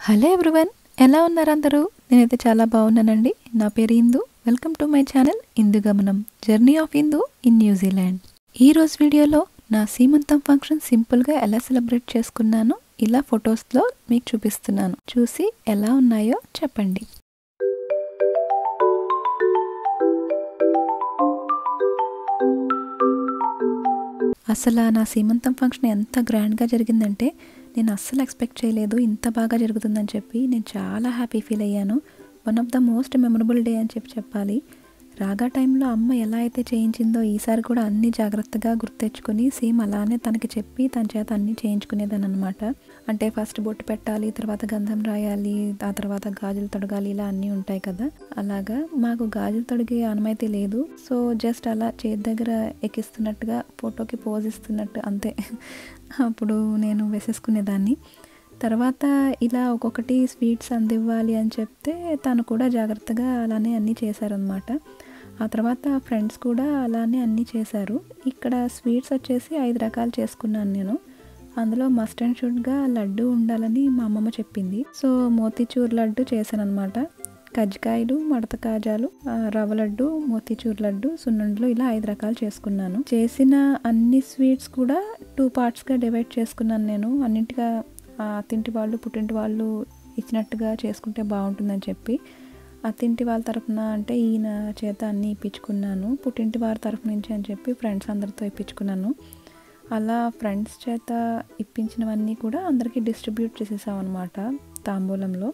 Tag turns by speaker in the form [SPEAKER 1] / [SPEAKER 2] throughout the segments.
[SPEAKER 1] hello everyone ఎలా ఉన్నారు అందరూ నేనైతే చాలా బాగున్నానండి నా పేరు Indu welcome to my channel Indu గమనం journey of Indu in New Zealand ఈ రోజు వీడియోలో నా సీమంతం ఫంక్షన్ సింపుల్గా ఎలా సెలబ్రేట్ చేసుకున్నానో ఇలా ఫొటోస్లో మీకు చూపిస్తున్నాను చూసి ఎలా ఉన్నాయో చెప్పండి అసలు నా సీమంతం ఫంక్షన్ ఎంత గ్రాండ్గా జరిగిందంటే నేను అస్సలు ఎక్స్పెక్ట్ చేయలేదు ఇంత బాగా జరుగుతుందని చెప్పి నేను చాలా హ్యాపీ ఫీల్ అయ్యాను one of the most memorable day అని చెప్పి చెప్పాలి రాగా టైంలో అమ్మ ఎలా అయితే చేయించిందో ఈసారి కూడా అన్ని జాగ్రత్తగా గుర్తెచ్చుకొని సేమ్ అలానే తనకి చెప్పి తన చేత అన్ని చేయించుకునేదాన్ని అనమాట అంటే ఫస్ట్ బొట్టు పెట్టాలి తర్వాత గంధం రాయాలి ఆ తర్వాత గాజులు తొడగాలి ఇలా అన్నీ ఉంటాయి కదా అలాగా మాకు గాజులు తొడిగే అనుమతి లేదు సో జస్ట్ అలా చేతి దగ్గర ఎక్కిస్తున్నట్టుగా ఫోటోకి పోజ్ ఇస్తున్నట్టు అంతే అప్పుడు నేను వేసేసుకునేదాన్ని తర్వాత ఇలా ఒక్కొక్కటి స్వీట్స్ అందివ్వాలి అని చెప్తే తను కూడా జాగ్రత్తగా అలానే అన్నీ చేశారనమాట ఆ తర్వాత ఫ్రెండ్స్ కూడా అలానే అన్నీ చేశారు ఇక్కడ స్వీట్స్ వచ్చేసి ఐదు రకాలు చేసుకున్నాను నేను అందులో మస్ట్ అండ్ షుడ్గా లడ్డు ఉండాలని మా అమ్మమ్మ చెప్పింది సో మోతీచూర్ లడ్డు చేశాను అనమాట కజ్జికాయలు మడత కాజాలు రవ్వ లడ్డు మోతీచూర్ లడ్డు సున్నుండలు ఇలా ఐదు రకాలు చేసుకున్నాను చేసిన అన్ని స్వీట్స్ కూడా టూ పార్ట్స్గా డివైడ్ చేసుకున్నాను నేను అన్నింటిగా అత్తింటి వాళ్ళు పుట్టింటి వాళ్ళు ఇచ్చినట్టుగా చేసుకుంటే బాగుంటుందని చెప్పి అత్తింటి వాళ్ళ తరఫున అంటే ఈయన చేత అన్నీ ఇప్పించుకున్నాను పుట్టింటి వారి తరఫు నుంచి అని చెప్పి ఫ్రెండ్స్ అందరితో ఇప్పించుకున్నాను అలా ఫ్రెండ్స్ చేత ఇప్పించినవన్నీ కూడా అందరికీ డిస్ట్రిబ్యూట్ చేసేసాం అనమాట తాంబూలంలో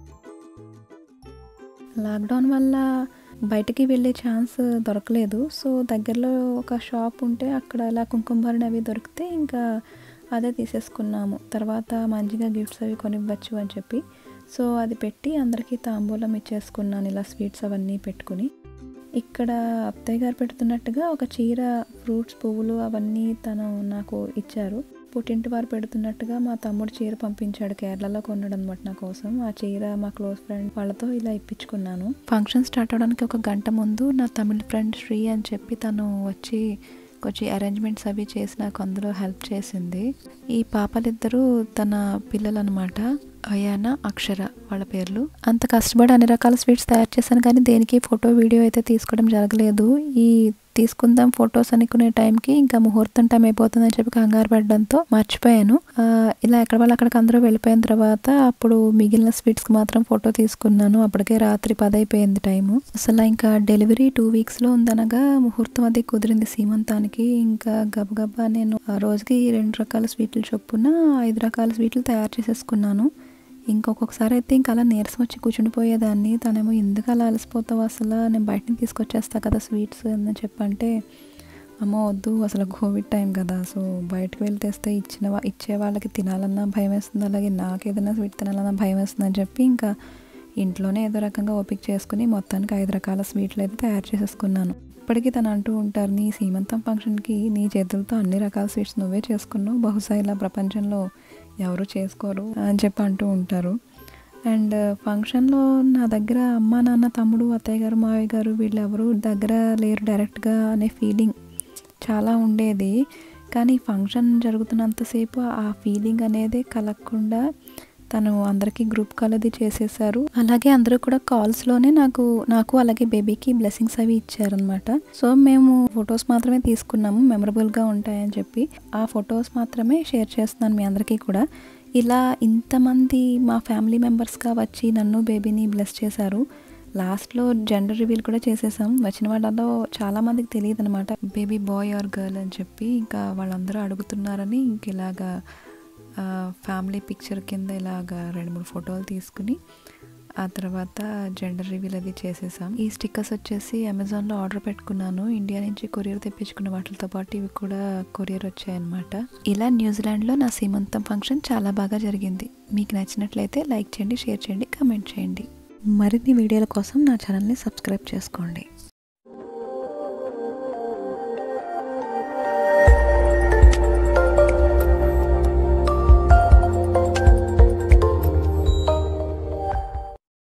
[SPEAKER 1] లాక్డౌన్ వల్ల బయటికి వెళ్ళే ఛాన్స్ దొరకలేదు సో దగ్గరలో ఒక షాప్ ఉంటే అక్కడ ఇలా కుంకుమభరణ అవి దొరికితే ఇంకా అదే తీసేసుకున్నాము తర్వాత మంచిగా గిఫ్ట్స్ అవి కొనివ్వచ్చు అని చెప్పి సో అది పెట్టి అందరికీ తాంబూలం ఇచ్చేసుకున్నాను ఇలా స్వీట్స్ అవన్నీ పెట్టుకుని ఇక్కడ అత్తయ్య గారు పెడుతున్నట్టుగా ఒక చీర ఫ్రూట్స్ పువ్వులు అవన్నీ తను నాకు ఇచ్చారు పుట్టింటి వారు పెడుతున్నట్టుగా మా తమ్ముడు చీర పంపించాడు కేరళలో కొన్నాడు అనమాట నా కోసం ఆ చీర మా క్లోజ్ ఫ్రెండ్ వాళ్ళతో ఇలా ఇప్పించుకున్నాను ఫంక్షన్ స్టార్ట్ అవడానికి ఒక గంట ముందు నా తమిళ ఫ్రెండ్ శ్రీ అని చెప్పి తను వచ్చి కొంచెం అరేంజ్మెంట్స్ అవి చేసి నాకు అందులో హెల్ప్ చేసింది ఈ పాపలిద్దరూ తన పిల్లలు అనమాట అయాన అక్షర వాళ్ళ పేర్లు అంత కష్టపడి అన్ని రకాల స్వీట్స్ తయారు చేశాను కానీ దేనికి ఫోటో వీడియో అయితే తీసుకోవడం జరగలేదు ఈ తీసుకుందాం ఫొటోస్ అనుకునే టైంకి ఇంకా ముహూర్తం టైం అయిపోతుందని చెప్పి కంగారు పడడంతో మర్చిపోయాను ఇలా ఎక్కడ వాళ్ళు అక్కడికి అందరూ వెళ్ళిపోయిన తర్వాత అప్పుడు మిగిలిన స్వీట్స్కి మాత్రం ఫోటో తీసుకున్నాను అప్పటికే రాత్రి పది అయిపోయింది టైము అసలు ఇంకా డెలివరీ టూ వీక్స్లో ఉందనగా ముహూర్తం అది కుదిరింది సీమంతానికి ఇంకా గబగబా నేను ఆ రోజుకి రెండు రకాల స్వీట్లు చొప్పున ఐదు రకాల స్వీట్లు తయారు చేసేసుకున్నాను ఇంకొకసారి అయితే ఇంకా అలా నీరసం వచ్చి కూర్చుండిపోయేదాన్ని తనేమో ఎందుకు అలా అలసిపోతావు అసలు నేను బయటని తీసుకొచ్చేస్తా కదా స్వీట్స్ అని చెప్పంటే అమ్మ వద్దు అసలు కోవిడ్ టైం కదా సో బయటకు వెళ్ళి తెస్తే ఇచ్చిన ఇచ్చే వాళ్ళకి తినాలన్నా భయం వేస్తుంది అలాగే నాకు ఏదైనా స్వీట్ తినాలన్నా భయం వేస్తుంది అని చెప్పి ఇంకా ఇంట్లోనే ఏదో రకంగా ఓపిక చేసుకుని మొత్తానికి ఐదు రకాల స్వీట్లు అయితే తయారు చేసేసుకున్నాను ఇప్పటికీ తను అంటూ ఉంటారు నీ సీమంతం ఫంక్షన్కి నీ చేతులతో అన్ని రకాల స్వీట్స్ నువ్వే చేసుకున్నావు బహుశా ఇలా ప్రపంచంలో ఎవరు చేసుకోరు అని చెప్పి అంటూ ఉంటారు అండ్ ఫంక్షన్లో నా దగ్గర అమ్మ నాన్న తమ్ముడు అత్తయ్య గారు మావయ్య గారు వీళ్ళు ఎవరు దగ్గర లేరు డైరెక్ట్గా అనే ఫీలింగ్ చాలా ఉండేది కానీ ఫంక్షన్ జరుగుతున్నంతసేపు ఆ ఫీలింగ్ అనేది కలగకుండా తను అందరికీ గ్రూప్ కాల్ అది చేసేసారు అలాగే అందరూ కూడా కాల్స్లోనే నాకు నాకు అలాగే బేబీకి బ్లెస్సింగ్స్ అవి ఇచ్చారనమాట సో మేము ఫొటోస్ మాత్రమే తీసుకున్నాము మెమరబుల్గా ఉంటాయని చెప్పి ఆ ఫొటోస్ మాత్రమే షేర్ చేస్తున్నాను మీ అందరికీ కూడా ఇలా ఇంతమంది మా ఫ్యామిలీ మెంబర్స్గా వచ్చి నన్ను బేబీని బ్లెస్ చేశారు లాస్ట్లో జెండర్ రివీల్ కూడా చేసేసాం వచ్చిన వాళ్ళలో చాలా మందికి తెలియదు అనమాట బేబీ బాయ్ ఆర్ గర్ల్ అని చెప్పి ఇంకా వాళ్ళందరూ అడుగుతున్నారని ఇంక ఇలాగా ఫ్యామిలీ పిక్చర్ కింద ఇలాగ రెండు మూడు ఫోటోలు తీసుకుని ఆ తర్వాత జెండర్ రివీల్ అది చేసేసాం ఈ స్టిక్కర్స్ వచ్చేసి అమెజాన్లో ఆర్డర్ పెట్టుకున్నాను ఇండియా నుంచి కొరియర్ తెప్పించుకున్న వాటితో పాటు ఇవి కూడా కొరియర్ వచ్చాయన్నమాట ఇలా న్యూజిలాండ్లో నా సీమంతం ఫంక్షన్ చాలా బాగా జరిగింది మీకు నచ్చినట్లయితే లైక్ చేయండి షేర్ చేయండి కమెంట్ చేయండి మరిన్ని వీడియోల కోసం నా ఛానల్ని సబ్స్క్రైబ్ చేసుకోండి